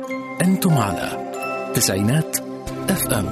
أنتم على تسعينات اف ام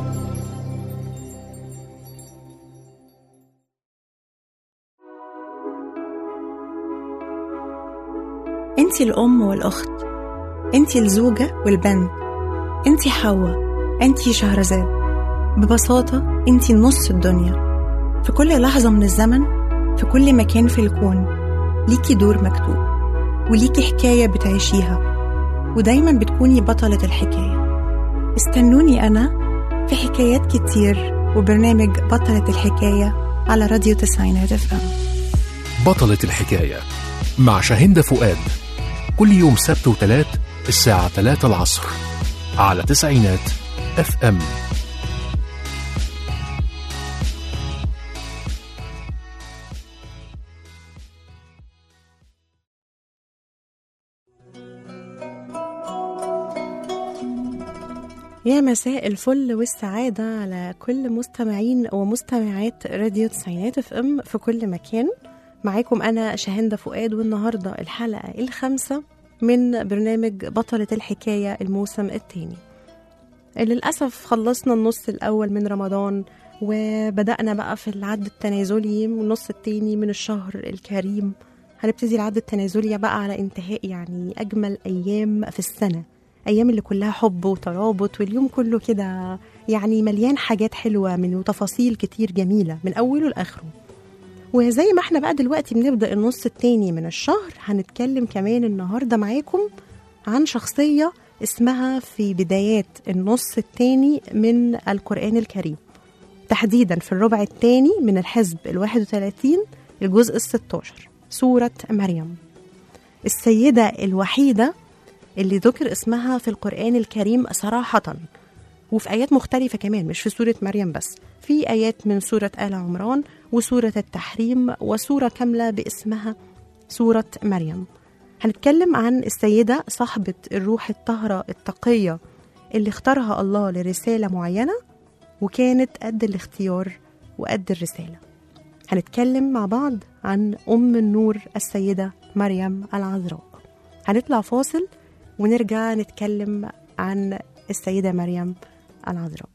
انت الأم والأخت انت الزوجة والبنت انت حواء انت شهرزاد ببساطة انت نص الدنيا في كل لحظة من الزمن في كل مكان في الكون ليكي دور مكتوب وليكي حكاية بتعيشيها ودايما بتكوني بطلة الحكاية استنوني أنا في حكايات كتير وبرنامج بطلة الحكاية على راديو تسعينات اف ام بطلة الحكاية مع شاهندة فؤاد كل يوم سبت وتلات الساعة 3 العصر على تسعينات اف ام يا مساء الفل والسعادة على كل مستمعين ومستمعات راديو تسعينات اف ام في كل مكان معاكم أنا شاهندة فؤاد والنهاردة الحلقة الخامسة من برنامج بطلة الحكاية الموسم الثاني للأسف خلصنا النص الأول من رمضان وبدأنا بقى في العد التنازلي والنص التاني من الشهر الكريم هنبتدي العد التنازلي بقى على انتهاء يعني أجمل أيام في السنة أيام اللي كلها حب وترابط واليوم كله كده يعني مليان حاجات حلوة من وتفاصيل كتير جميلة من أوله لآخره وزي ما احنا بقى دلوقتي بنبدأ النص التاني من الشهر هنتكلم كمان النهاردة معاكم عن شخصية اسمها في بدايات النص التاني من القرآن الكريم تحديدا في الربع الثاني من الحزب الواحد وثلاثين الجزء الستاشر سورة مريم السيدة الوحيدة اللي ذكر اسمها في القرآن الكريم صراحة وفي آيات مختلفة كمان مش في سورة مريم بس في آيات من سورة آل عمران وسورة التحريم وسورة كاملة باسمها سورة مريم هنتكلم عن السيدة صاحبة الروح الطاهرة التقية اللي اختارها الله لرسالة معينة وكانت قد الاختيار وقد الرسالة هنتكلم مع بعض عن أم النور السيدة مريم العذراء هنطلع فاصل ونرجع نتكلم عن السيدة مريم العذراء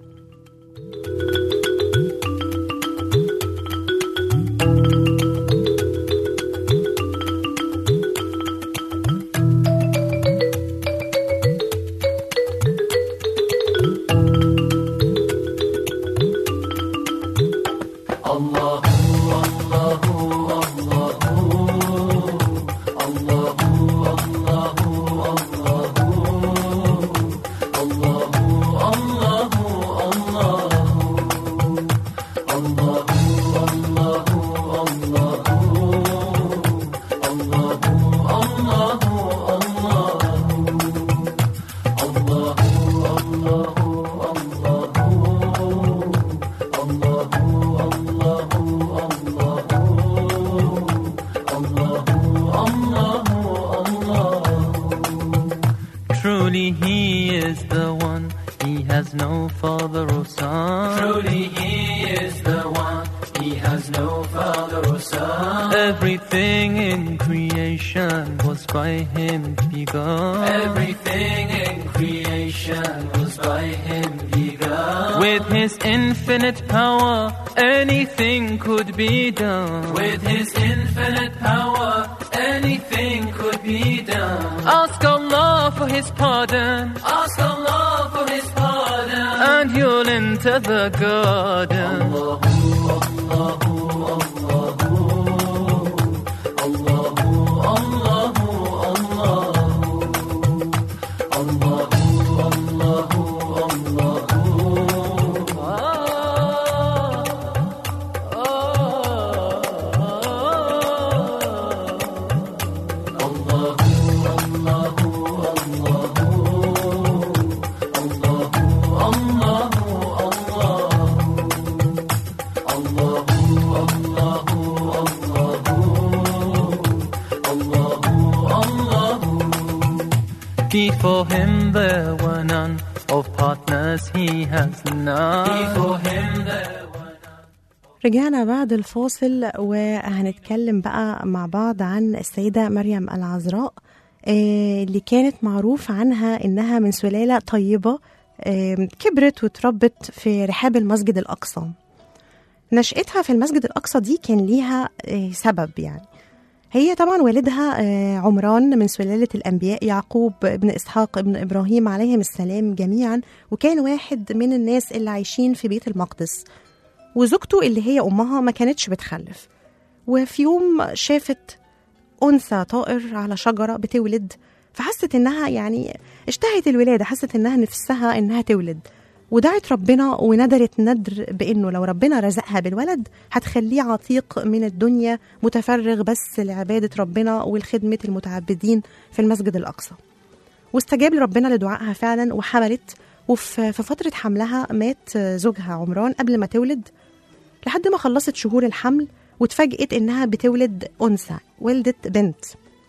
Truly he is the one, he has no father or son. Truly he is the one, he has no father or son. Everything in creation was by him begun. Everything in creation was by him begun. With his infinite power, anything could be done. With his infinite power, anything could be done. Ask Allah for his pardon, Ask Allah for his pardon. and you'll enter the garden. Before him there were none, of partners he has none. Before him there were رجعنا بعد الفاصل وهنتكلم بقى مع بعض عن السيدة مريم العذراء آه، اللي كانت معروف عنها إنها من سلالة طيبة آه، كبرت وتربت في رحاب المسجد الأقصى نشأتها في المسجد الأقصى دي كان ليها آه، سبب يعني هي طبعا والدها آه، عمران من سلالة الأنبياء يعقوب ابن إسحاق ابن إبراهيم عليهم السلام جميعا وكان واحد من الناس اللي عايشين في بيت المقدس وزوجته اللي هي أمها ما كانتش بتخلف وفي يوم شافت أنثى طائر على شجرة بتولد فحست إنها يعني اشتهت الولادة حست إنها نفسها إنها تولد ودعت ربنا وندرت ندر بإنه لو ربنا رزقها بالولد هتخليه عتيق من الدنيا متفرغ بس لعبادة ربنا والخدمة المتعبدين في المسجد الأقصى واستجاب لربنا لدعائها فعلا وحملت وفي في فترة حملها مات زوجها عمران قبل ما تولد لحد ما خلصت شهور الحمل واتفاجئت إنها بتولد أنثى ولدت بنت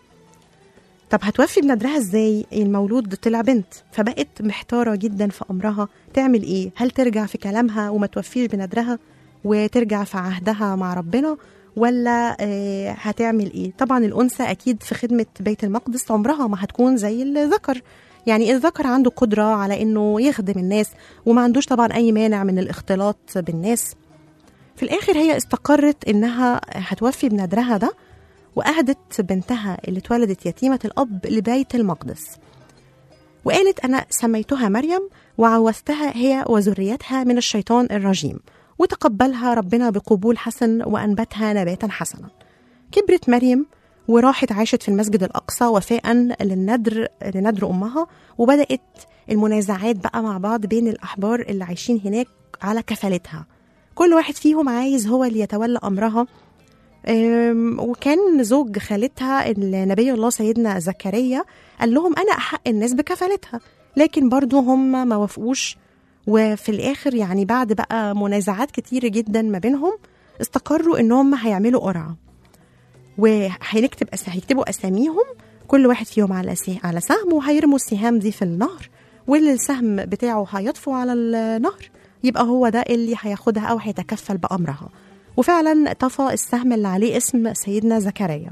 طب هتوفي بنذرها ازاي المولود طلع بنت فبقت محتاره جدا في امرها تعمل ايه هل ترجع في كلامها وما توفيش بنذرها وترجع في عهدها مع ربنا ولا آه، هتعمل ايه طبعا الانثى اكيد في خدمه بيت المقدس عمرها ما هتكون زي الذكر يعني الذكر عنده قدره على انه يخدم الناس وما عندوش طبعا اي مانع من الاختلاط بالناس في الاخر هي استقرت انها هتوفي بنذرها ده وأهدت بنتها اللي اتولدت يتيمة الأب لبيت المقدس وقالت أنا سميتها مريم وعوزتها هي وذريتها من الشيطان الرجيم وتقبلها ربنا بقبول حسن وأنبتها نباتا حسنا كبرت مريم وراحت عاشت في المسجد الأقصى وفاء للندر لندر أمها وبدأت المنازعات بقى مع بعض بين الأحبار اللي عايشين هناك على كفالتها كل واحد فيهم عايز هو اللي يتولى أمرها أم، وكان زوج خالتها النبي الله سيدنا زكريا قال لهم انا احق الناس بكفالتها لكن برضو هم ما وافقوش وفي الاخر يعني بعد بقى منازعات كتير جدا ما بينهم استقروا ان هم هيعملوا قرعه وهنكتب أس... هيكتبوا اساميهم كل واحد فيهم على سي... على سهم وهيرموا السهام دي في النهر واللي السهم بتاعه هيطفو على النهر يبقى هو ده اللي هياخدها او هيتكفل بامرها وفعلا طفى السهم اللي عليه اسم سيدنا زكريا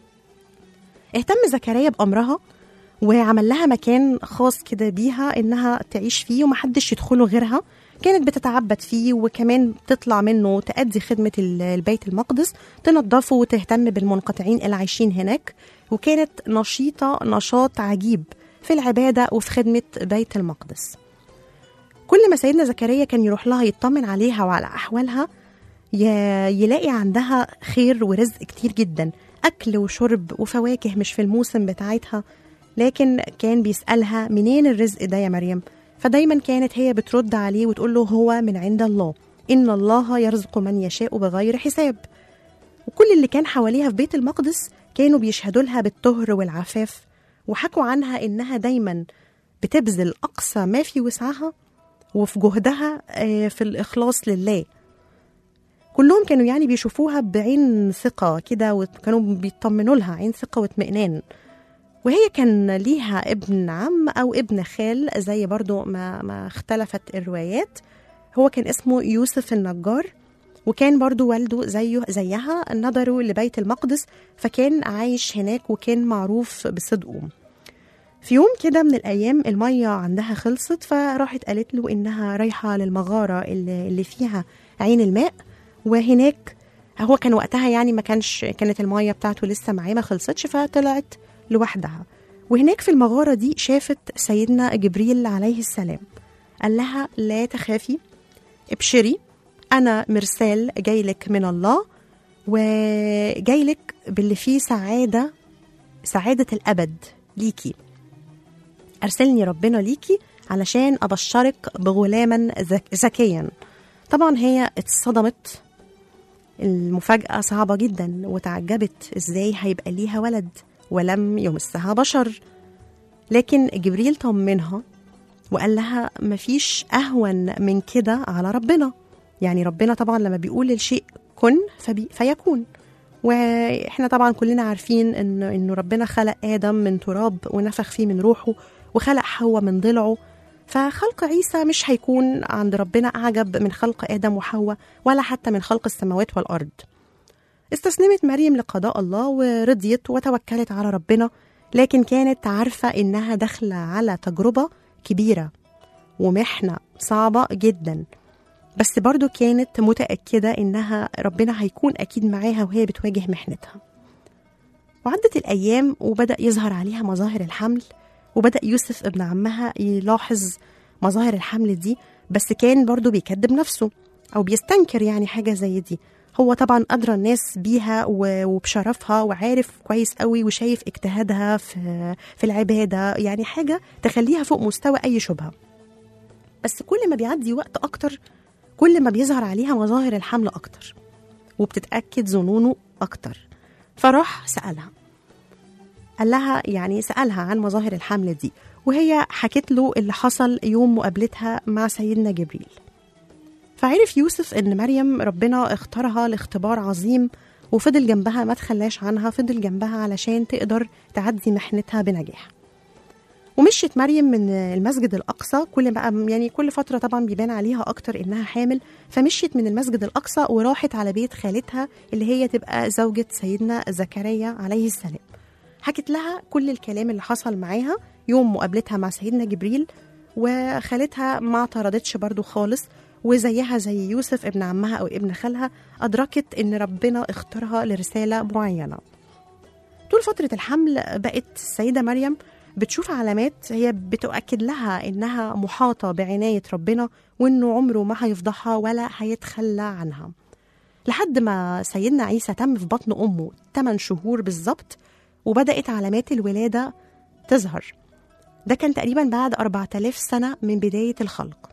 اهتم زكريا بأمرها وعمل لها مكان خاص كده بيها انها تعيش فيه ومحدش يدخله غيرها كانت بتتعبد فيه وكمان تطلع منه تأدي خدمة ال- البيت المقدس تنظفه وتهتم بالمنقطعين اللي عايشين هناك وكانت نشيطة نشاط عجيب في العبادة وفي خدمة بيت المقدس كل ما سيدنا زكريا كان يروح لها يطمن عليها وعلى أحوالها ي- يلاقي عندها خير ورزق كتير جدا أكل وشرب وفواكه مش في الموسم بتاعتها لكن كان بيسألها منين الرزق ده يا مريم فدايما كانت هي بترد عليه وتقول له هو من عند الله إن الله يرزق من يشاء بغير حساب وكل اللي كان حواليها في بيت المقدس كانوا بيشهدوا لها بالطهر والعفاف وحكوا عنها إنها دايما بتبذل أقصى ما في وسعها وفي جهدها آه، في الإخلاص لله كلهم كانوا يعني بيشوفوها بعين ثقة كده وكانوا بيطمنوا لها عين ثقة واطمئنان وهي كان ليها ابن عم أو ابن خال زي برضو ما, ما اختلفت الروايات هو كان اسمه يوسف النجار وكان برضو والده زيه زيها نظروا لبيت المقدس فكان عايش هناك وكان معروف بصدقه في يوم كده من الأيام المية عندها خلصت فراحت قالت له إنها رايحة للمغارة اللي اللي فيها عين الماء وهناك هو كان وقتها يعني ما كانش كانت المية بتاعته لسه معاه ما خلصتش فطلعت لوحدها وهناك في المغارة دي شافت سيدنا جبريل عليه السلام قال لها لا تخافي ابشري أنا مرسال جايلك من الله وجايلك باللي فيه سعادة سعادة الأبد ليكي أرسلني ربنا ليكي علشان أبشرك بغلاما ذك- ذكيا طبعا هي اتصدمت المفاجأة صعبة جدا وتعجبت ازاي هيبقى ليها ولد ولم يمسها بشر لكن جبريل طمنها وقال لها مفيش أهون من كده على ربنا يعني ربنا طبعا لما بيقول للشيء كن فبي فيكون واحنا طبعا كلنا عارفين ان انه ربنا خلق ادم من تراب ونفخ فيه من روحه وخلق حواء من ضلعه فخلق عيسى مش هيكون عند ربنا اعجب من خلق ادم وحواء ولا حتى من خلق السماوات والارض استسلمت مريم لقضاء الله ورضيت وتوكلت على ربنا لكن كانت عارفة إنها داخلة على تجربة كبيرة ومحنة صعبة جدا بس برضو كانت متأكدة إنها ربنا هيكون أكيد معاها وهي بتواجه محنتها وعدت الأيام وبدأ يظهر عليها مظاهر الحمل وبدأ يوسف ابن عمها يلاحظ مظاهر الحمل دي بس كان برضو بيكذب نفسه أو بيستنكر يعني حاجة زي دي هو طبعا أدرى الناس بيها و- وبشرفها وعارف كويس قوي وشايف اجتهادها في في العبادة يعني حاجة تخليها فوق مستوى أي شبهة بس كل ما بيعدي وقت أكتر كل ما بيظهر عليها مظاهر الحمل أكتر وبتتأكد ظنونه أكتر فراح سألها قال لها يعني سألها عن مظاهر الحمل دي وهي حكت له اللي حصل يوم مقابلتها مع سيدنا جبريل فعرف يوسف ان مريم ربنا اختارها لاختبار عظيم وفضل جنبها ما تخلاش عنها فضل جنبها علشان تقدر تعدي محنتها بنجاح ومشيت مريم من المسجد الأقصى كل بقى يعني كل فترة طبعا بيبان عليها أكتر إنها حامل فمشيت من المسجد الأقصى وراحت على بيت خالتها اللي هي تبقى زوجة سيدنا زكريا عليه السلام حكت لها كل الكلام اللي حصل معاها يوم مقابلتها مع سيدنا جبريل وخالتها ما اعترضتش برضو خالص وزيها زي يوسف ابن عمها أو ابن خالها أدركت إن ربنا اختارها لرسالة معينة طول فترة الحمل بقت السيدة مريم بتشوف علامات هي بتؤكد لها إنها محاطة بعناية ربنا وإنه عمره ما هيفضحها ولا هيتخلى عنها لحد ما سيدنا عيسى تم في بطن أمه 8 شهور بالظبط وبدأت علامات الولادة تظهر ده كان تقريبا بعد 4000 سنة من بداية الخلق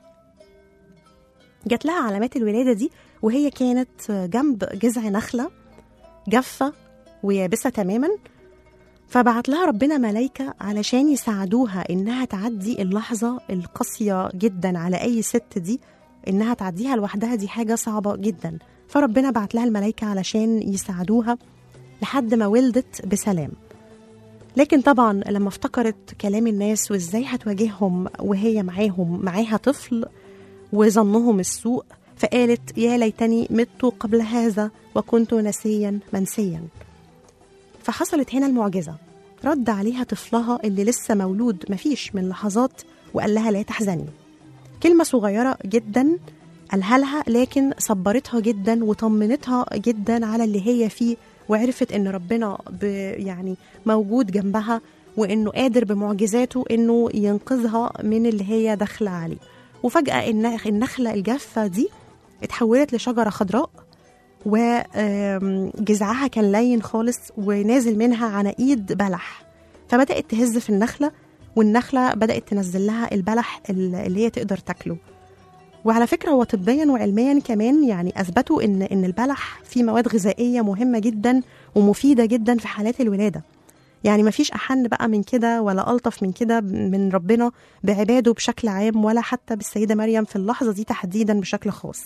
جات لها علامات الولادة دي وهي كانت جنب جذع نخلة جافة ويابسة تماما فبعت لها ربنا ملايكة علشان يساعدوها إنها تعدي اللحظة القاسية جدا على أي ست دي إنها تعديها لوحدها دي حاجة صعبة جدا فربنا بعت لها الملايكة علشان يساعدوها لحد ما ولدت بسلام لكن طبعا لما افتكرت كلام الناس وازاي هتواجههم وهي معاهم معاها طفل وظنهم السوء فقالت يا ليتني مت قبل هذا وكنت نسيا منسيا فحصلت هنا المعجزة رد عليها طفلها اللي لسه مولود مفيش من لحظات وقال لها لا تحزني كلمة صغيرة جدا قالها لها لكن صبرتها جدا وطمنتها جدا على اللي هي فيه وعرفت ان ربنا ب يعني موجود جنبها وانه قادر بمعجزاته انه ينقذها من اللي هي داخله عليه وفجاه النخ- النخله الجافه دي اتحولت لشجره خضراء وجذعها كان لين خالص ونازل منها عناقيد بلح فبدات تهز في النخله والنخله بدات تنزل لها البلح اللي هي تقدر تاكله وعلى فكره هو طبيا وعلميا كمان يعني اثبتوا ان ان البلح فيه مواد غذائيه مهمه جدا ومفيده جدا في حالات الولاده يعني ما فيش احن بقى من كده ولا الطف من كده من ربنا بعباده بشكل عام ولا حتى بالسيده مريم في اللحظه دي تحديدا بشكل خاص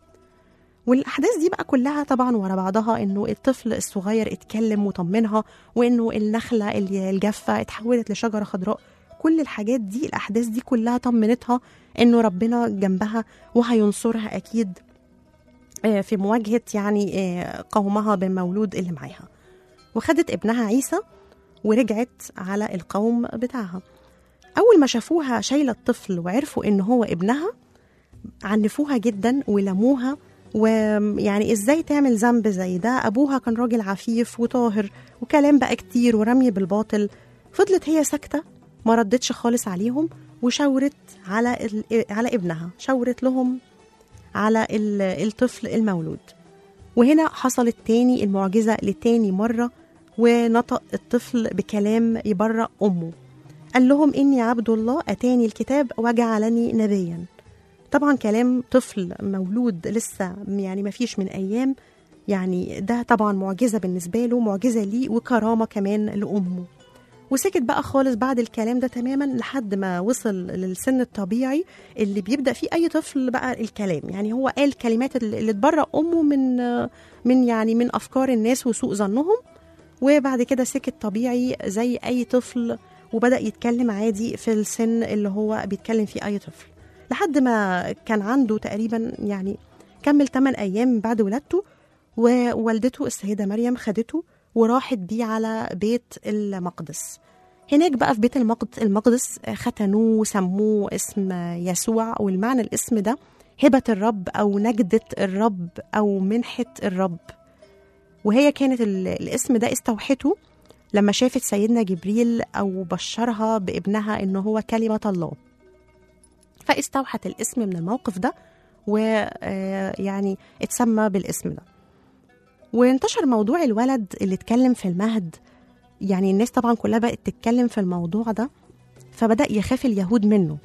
والاحداث دي بقى كلها طبعا ورا بعضها انه الطفل الصغير اتكلم وطمنها وانه النخله اللي الجافه اتحولت لشجره خضراء كل الحاجات دي الاحداث دي كلها طمنتها انه ربنا جنبها وهينصرها اكيد آه، في مواجهه يعني آه، قومها بالمولود اللي معاها وخدت ابنها عيسى ورجعت على القوم بتاعها اول ما شافوها شايله الطفل وعرفوا ان هو ابنها عنفوها جدا ولموها ويعني ازاي تعمل ذنب زي ده ابوها كان راجل عفيف وطاهر وكلام بقى كتير ورمي بالباطل فضلت هي ساكته ما ردتش خالص عليهم وشاورت على ال- على ابنها شاورت لهم على ال- الطفل المولود وهنا حصلت تاني المعجزة لتاني مرة ونطق الطفل بكلام يبرأ أمه قال لهم إني عبد الله أتاني الكتاب وجعلني نبيا طبعا كلام طفل مولود لسه يعني ما فيش من أيام يعني ده طبعا معجزة بالنسبة له معجزة ليه وكرامة كمان لأمه وسكت بقى خالص بعد الكلام ده تماما لحد ما وصل للسن الطبيعي اللي بيبدا فيه اي طفل بقى الكلام يعني هو قال كلمات اللي اللي تبرأ امه من من يعني من افكار الناس وسوء ظنهم وبعد كده سكت طبيعي زي اي طفل وبدا يتكلم عادي في السن اللي هو بيتكلم فيه اي طفل لحد ما كان عنده تقريبا يعني كمل 8 ايام بعد ولادته ووالدته السيده مريم خدته وراحت بيه على بيت المقدس هناك بقى في بيت المقدس, المقدس ختنوه وسموه اسم يسوع والمعنى الاسم ده هبة الرب أو نجدة الرب أو منحة الرب وهي كانت ال- الاسم ده استوحته لما شافت سيدنا جبريل أو بشرها بابنها إن هو كلمة الله فاستوحت الاسم من الموقف ده ويعني اتسمى بالاسم ده وانتشر موضوع الولد اللي اتكلم في المهد يعني الناس طبعا كلها بقت تتكلم في الموضوع ده فبدأ يخاف اليهود منه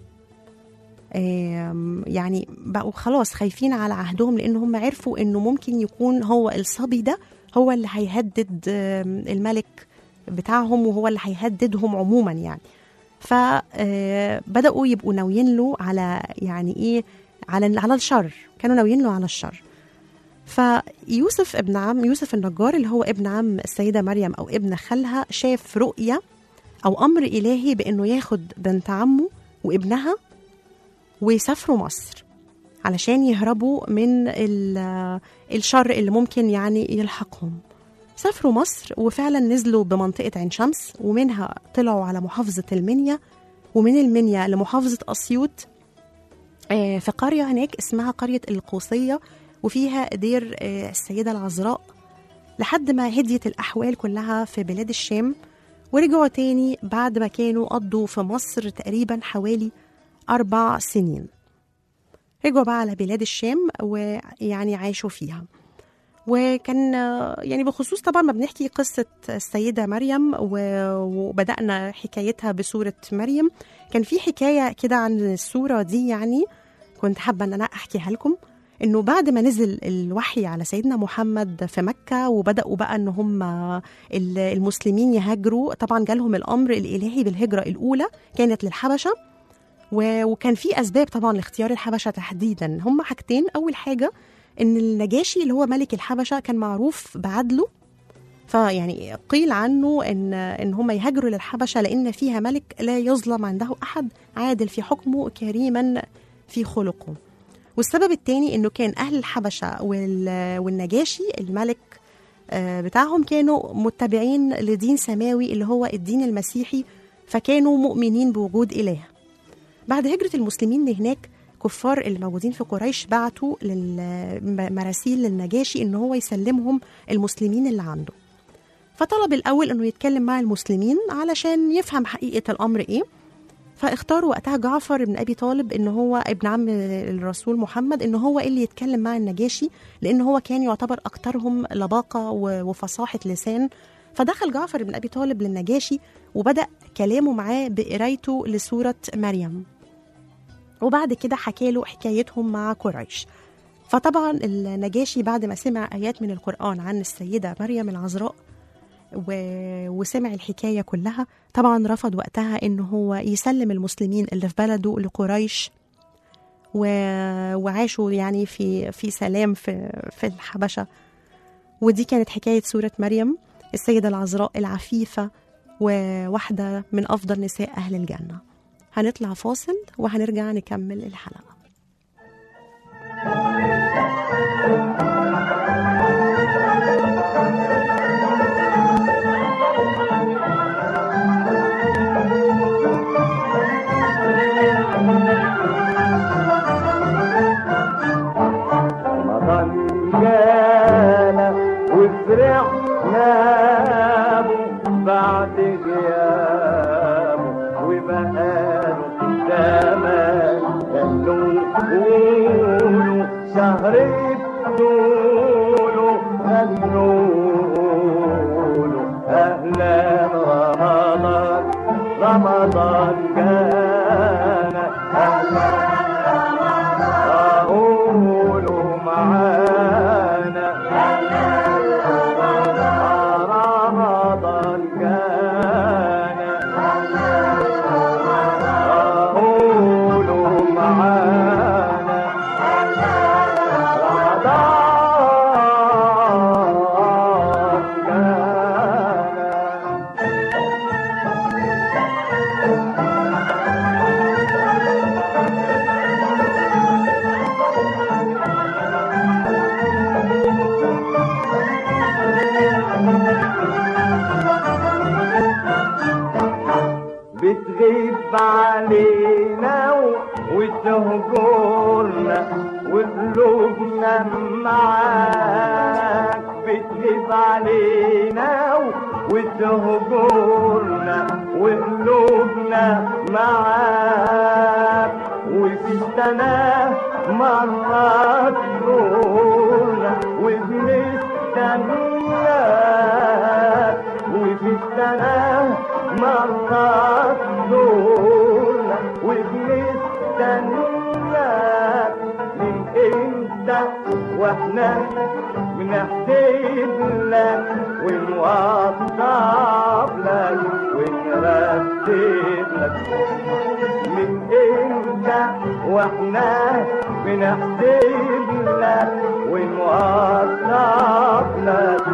آم، يعني بقوا خلاص خايفين على عهدهم لان هم عرفوا انه ممكن يكون هو الصبي ده هو اللي هيهدد آم، الملك بتاعهم وهو اللي هيهددهم عموما يعني فبداوا يبقوا ناويين له على يعني ايه على على الشر كانوا ناويين له على الشر فيوسف ابن عم يوسف النجار اللي هو ابن عم السيده مريم او ابن خالها شاف رؤيه او امر الهي بانه ياخد بنت عمه وابنها ويسافروا مصر علشان يهربوا من ال- الشر اللي ممكن يعني يلحقهم سافروا مصر وفعلا نزلوا بمنطقة عين شمس ومنها طلعوا على محافظة المنيا ومن المنيا لمحافظة أسيوط آه، في قرية هناك اسمها قرية القوسية وفيها دير آه، السيدة العذراء لحد ما هديت الأحوال كلها في بلاد الشام ورجعوا تاني بعد ما كانوا قضوا في مصر تقريبا حوالي أربع سنين رجعوا بقى على بلاد الشام ويعني عاشوا فيها وكان آه، يعني بخصوص طبعا ما بنحكي قصة السيدة مريم و- وبدأنا حكايتها بسورة مريم كان في حكاية كده عن السورة دي يعني كنت حابة أن أنا أحكيها لكم انه بعد ما نزل الوحي على سيدنا محمد في مكه وبداوا بقى ان هم ال- المسلمين يهاجروا طبعا جالهم الامر الالهي بالهجره الاولى كانت للحبشه و- وكان في اسباب طبعا لاختيار الحبشه تحديدا هم حاجتين اول حاجه ان النجاشي اللي هو ملك الحبشه كان معروف بعدله فيعني قيل عنه ان ان هم يهاجروا للحبشه لان فيها ملك لا يظلم عنده احد عادل في حكمه كريما في خلقه والسبب الثاني انه كان اهل الحبشه وال- والنجاشي الملك آه، بتاعهم كانوا متبعين لدين سماوي اللي هو الدين المسيحي فكانوا مؤمنين بوجود اله بعد هجرة المسلمين لهناك كفار اللي موجودين في قريش بعتوا لل- مراسيل للنجاشي ان هو يسلمهم المسلمين اللي عنده فطلب الاول انه يتكلم مع المسلمين علشان يفهم حقيقه الامر ايه فاختاروا وقتها جعفر بن ابي طالب ان هو ابن عم الرسول محمد ان هو اللي يتكلم مع النجاشي لان هو كان يعتبر اكثرهم لباقه و- وفصاحه لسان فدخل جعفر بن ابي طالب للنجاشي وبدا كلامه معاه بقرايته لسوره مريم وبعد كده حكى له حكايتهم مع قريش فطبعا النجاشي بعد ما سمع ايات من القران عن السيده مريم العذراء و... وسمع الحكايه كلها طبعا رفض وقتها ان هو يسلم المسلمين اللي في بلده لقريش و... وعاشوا يعني في في سلام في في الحبشه ودي كانت حكايه سوره مريم السيده العذراء العفيفه وواحده من افضل نساء اهل الجنه هنطلع فاصل وهنرجع نكمل الحلقه رمضان جانا وفرحنا به بعد غيابه وبقاله زمان قالوا قولوا شهر بطوله غنوا أهلا رمضان رمضان جانا أهلا قولوا معانا رمضان كان قولوا معانا رمضان كان علينا وتهجرنا وقلوبنا معاك بتغيب علينا وتهجرنا وقلوبنا معاك وفي سنة مرات نورنا وبنستناك وفي السنة مرات نورنا وبنستناك من امتى واحنا بنحسب لك ونوضب لك ونرتب لك من امتى واحنا بنحسب لك ونوضب لك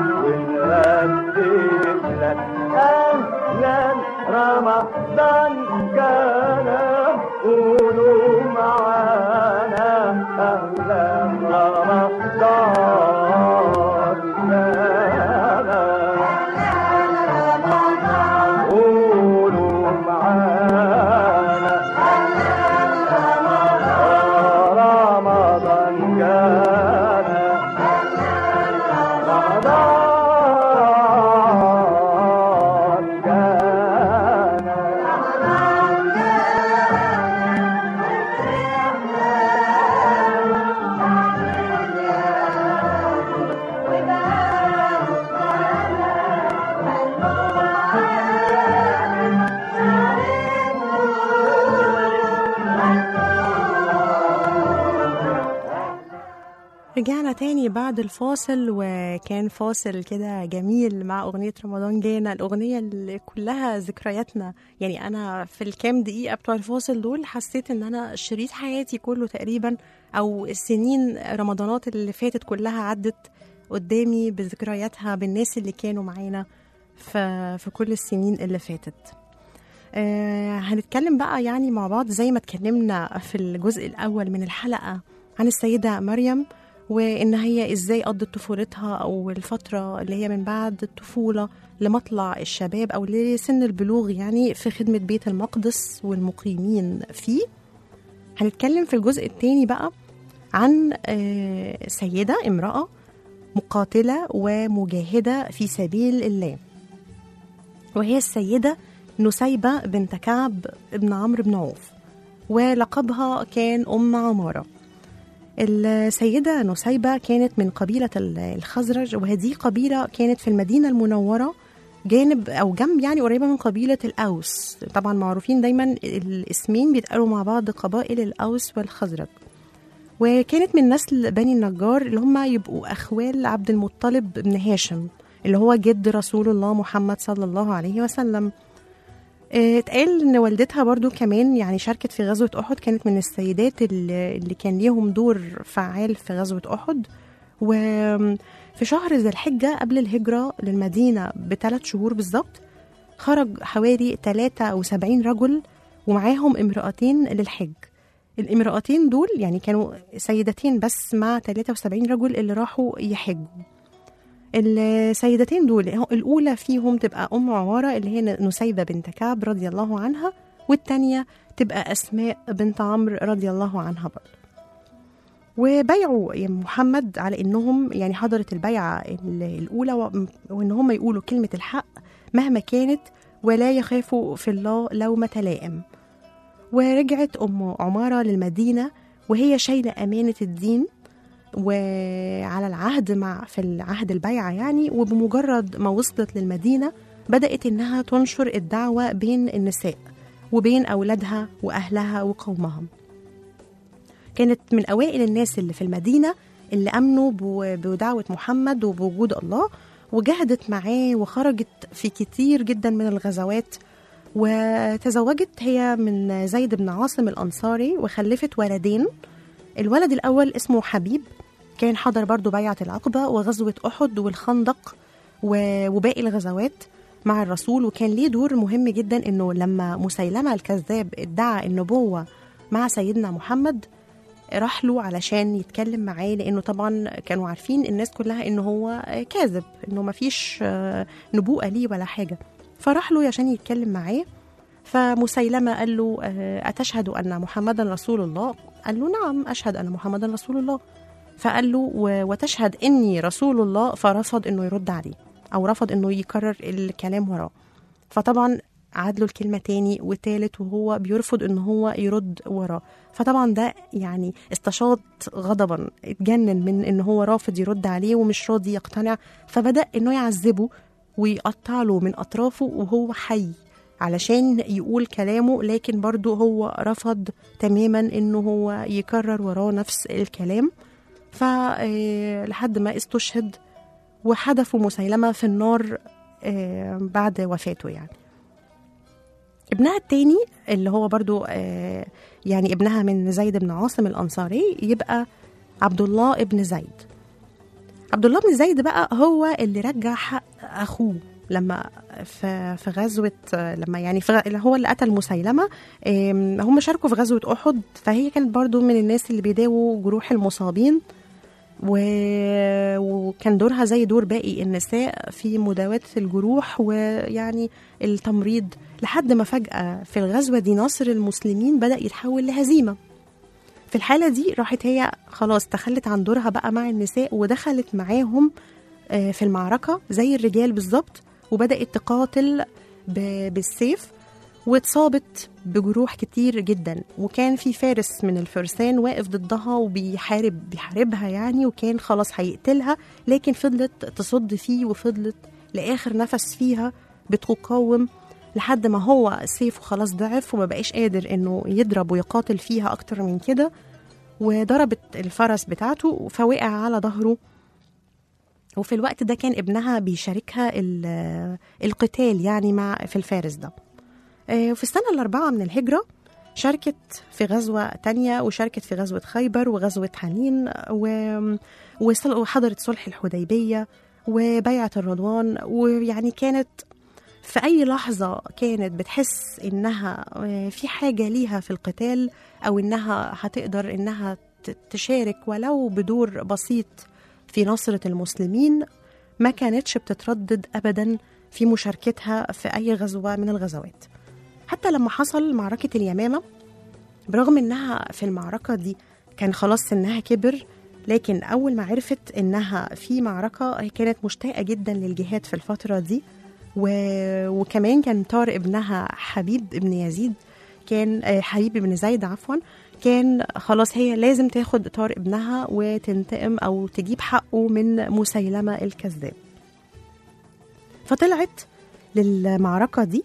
ونرتب لك اهلا رمضان كان قولوا معانا اهلا رمضان كان قولوا معانا رمضان كان رمضان كان رجعنا تاني بعد الفاصل وكان فاصل كده جميل مع أغنية رمضان جانا الأغنية اللي كلها ذكرياتنا يعني أنا في الكام دقيقة بتوع الفاصل دول حسيت إن أنا شريط حياتي كله تقريبا أو السنين رمضانات اللي فاتت كلها عدت قدامي بذكرياتها بالناس اللي كانوا معانا في, في كل السنين اللي فاتت آه هنتكلم بقى يعني مع بعض زي ما اتكلمنا في الجزء الأول من الحلقة عن السيدة مريم وإن هي إزاي قضت طفولتها أو الفترة اللي هي من بعد الطفولة لمطلع الشباب أو لسن البلوغ يعني في خدمة بيت المقدس والمقيمين فيه هنتكلم في الجزء الثاني بقى عن آه، سيدة امرأة مقاتلة ومجاهدة في سبيل الله وهي السيدة نسيبة بنت كعب بن عمرو بن عوف ولقبها كان أم عمارة السيدة نسيبة كانت من قبيلة ال- الخزرج وهذه قبيلة كانت في المدينة المنورة جانب أو جنب يعني قريبة من قبيلة الأوس طبعا معروفين دايما الاسمين بيتقالوا مع بعض قبائل الأوس والخزرج وكانت من نسل بني النجار اللي هم يبقوا أخوال عبد المطلب بن هاشم اللي هو جد رسول الله محمد صلى الله عليه وسلم آه، اتقال ان والدتها برضو كمان يعني شاركت في غزوة احد كانت من السيدات اللي اللي كان ليهم دور فعال في غزوة احد وفي شهر ذي الحجة قبل الهجرة للمدينة بثلاث شهور بالظبط خرج حوالي 73 رجل ومعاهم امرأتين للحج الامرأتين دول يعني كانوا سيدتين بس مع 73 رجل اللي راحوا يحجوا السيدتين دول هو- الأولى فيهم تبقى أم عمارة اللي هي نسيبة بنت كعب رضي الله عنها والتانية تبقى أسماء بنت عمرو رضي الله عنها برضه وبيعوا يا محمد على انهم يعني حضرت البيعه ال- الاولى و- وان هم يقولوا كلمه الحق مهما كانت ولا يخافوا في الله لومه لائم ورجعت ام عماره للمدينه وهي شايله امانه الدين وعلى العهد مع في العهد البيعه يعني وبمجرد ما وصلت للمدينه بدات انها تنشر الدعوه بين النساء وبين اولادها واهلها وقومهم كانت من أوائل الناس اللي في المدينة اللي أمنوا بو- بدعوة محمد وبوجود الله وجاهدت معاه وخرجت في كتير جدا من الغزوات وتزوجت هي من زيد بن عاصم الأنصاري وخلفت ولدين الولد الأول اسمه حبيب كان حضر برضو بيعة العقبة وغزوة أحد والخندق و- وباقي الغزوات مع الرسول وكان ليه دور مهم جدا انه لما مسيلمة الكذاب ادعى النبوة مع سيدنا محمد راح له علشان يتكلم معاه لانه طبعا كانوا عارفين الناس كلها انه هو كاذب انه مفيش آه، نبوءه ليه ولا حاجه فراح له عشان يتكلم معاه فمسيلمة قال له آه، أتشهد أن محمدا رسول الله قال له نعم أشهد أن محمدا رسول الله فقال له "و- وتشهد إني رسول الله فرفض إنه يرد عليه أو رفض إنه يكرر الكلام وراه فطبعا عاد له الكلمة تاني وتالت وهو بيرفض إن هو يرد وراه فطبعا ده يعني استشاط غضبا اتجنن من إن هو رافض يرد عليه ومش راضي يقتنع فبدأ إنه يعذبه ويقطع له من أطرافه وهو حي علشان يقول كلامه لكن برضه هو رفض تماما إنه هو يكرر وراه نفس الكلام فلحد ما استشهد وحدفوا مسيلمة في النار آه، بعد وفاته يعني ابنها التاني اللي هو برضو آه، يعني ابنها من زيد بن عاصم الأنصاري يبقى عبد الله ابن زيد عبد الله بن زيد بقى هو اللي رجع حق أخوه لما في في غزوة لما يعني في غ- اللي هو اللي قتل مسيلمة آم، هم شاركوا في غزوة أحد فهي كانت برضو من الناس اللي بيداووا جروح المصابين و... وكان دورها زي دور باقي النساء في مداواة الجروح ويعني التمريض لحد ما فجأة في الغزوة دي نصر المسلمين بدأ يتحول لهزيمة في الحالة دي راحت هي خلاص تخلت عن دورها بقى مع النساء ودخلت معاهم آه، في المعركة زي الرجال بالظبط وبدأت تقاتل ب- بالسيف واتصابت بجروح كتير جدا وكان في فارس من الفرسان واقف ضدها وبيحارب بيحاربها يعني وكان خلاص هيقتلها لكن فضلت تصد فيه وفضلت لآخر نفس فيها بتقاوم لحد ما هو سيفه خلاص ضعف وما بقاش قادر انه يضرب ويقاتل فيها اكتر من كده وضربت الفرس بتاعته فوقع على ظهره وفي الوقت ده كان ابنها بيشاركها ال- القتال يعني مع في الفارس ده آه، وفي السنة الأربعة من الهجرة شاركت في غزوة تانية وشاركت في غزوة خيبر وغزوة حنين و- وصل- وحضرت صلح الحديبية وبيعة الرضوان ويعني كانت في أي لحظة كانت بتحس إنها آه، في حاجة ليها في القتال أو إنها هتقدر إنها ت- تشارك ولو بدور بسيط في نصرة المسلمين ما كانتش بتتردد أبدا في مشاركتها في أي غزوة من الغزوات حتى لما حصل معركة اليمامة برغم إنها في المعركة دي كان خلاص سنها كبر لكن أول ما عرفت إنها في معركة هي كانت مشتاقة جدا للجهاد في الفترة دي و... وكمان كان طار ابنها حبيب ابن يزيد كان آه، حبيب ابن زيد عفوا كان خلاص هي لازم تاخد طار ابنها وتنتقم أو تجيب حقه من مسيلمة الكذاب فطلعت للمعركة دي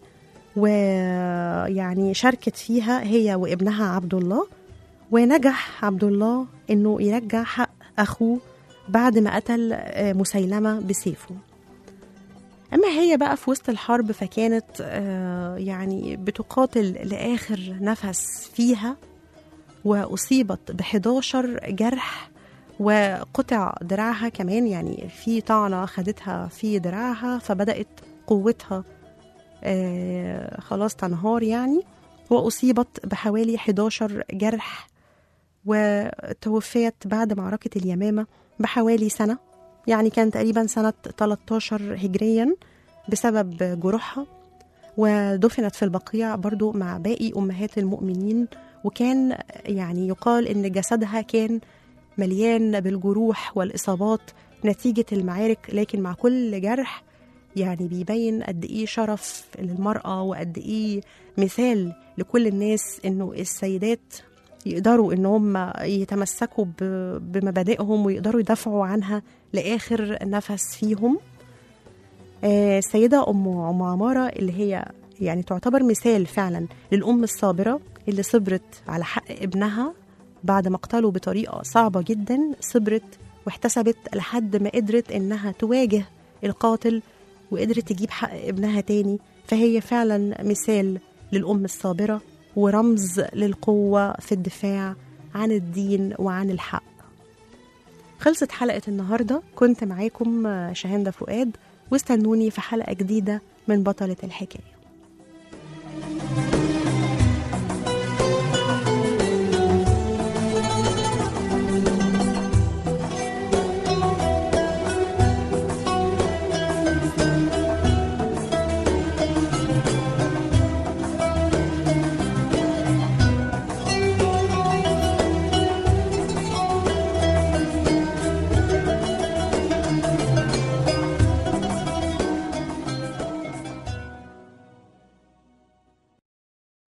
ويعني شاركت فيها هي وابنها عبد الله ونجح عبد الله انه يرجع حق اخوه بعد ما قتل آه، مسيلمه بسيفه اما هي بقى في وسط الحرب فكانت آه، يعني بتقاتل لاخر نفس فيها واصيبت ب 11 جرح وقطع دراعها كمان يعني في طعنه خدتها في دراعها فبدات قوتها آه، خلاص تنهار يعني وأصيبت بحوالي 11 جرح وتوفيت بعد معركة اليمامة بحوالي سنة يعني كان تقريبا سنة 13 هجريا بسبب جروحها ودفنت في البقيع برضو مع باقي أمهات المؤمنين وكان يعني يقال إن جسدها كان مليان بالجروح والإصابات نتيجة المعارك لكن مع كل جرح يعني بيبين قد ايه شرف للمرأة وقد ايه مثال لكل الناس انه السيدات يقدروا ان هم يتمسكوا ب- بمبادئهم ويقدروا يدافعوا عنها لاخر نفس فيهم آه، السيدة أم أم عمارة اللي هي يعني تعتبر مثال فعلا للأم الصابرة اللي صبرت على حق ابنها بعد مقتله بطريقة صعبة جدا صبرت واحتسبت لحد ما قدرت إنها تواجه القاتل وقدرت تجيب حق ابنها تاني فهي فعلا مثال للأم الصابرة ورمز للقوة في الدفاع عن الدين وعن الحق خلصت حلقة النهاردة كنت معاكم شاهندة فؤاد واستنوني في حلقة جديدة من بطلة الحكاية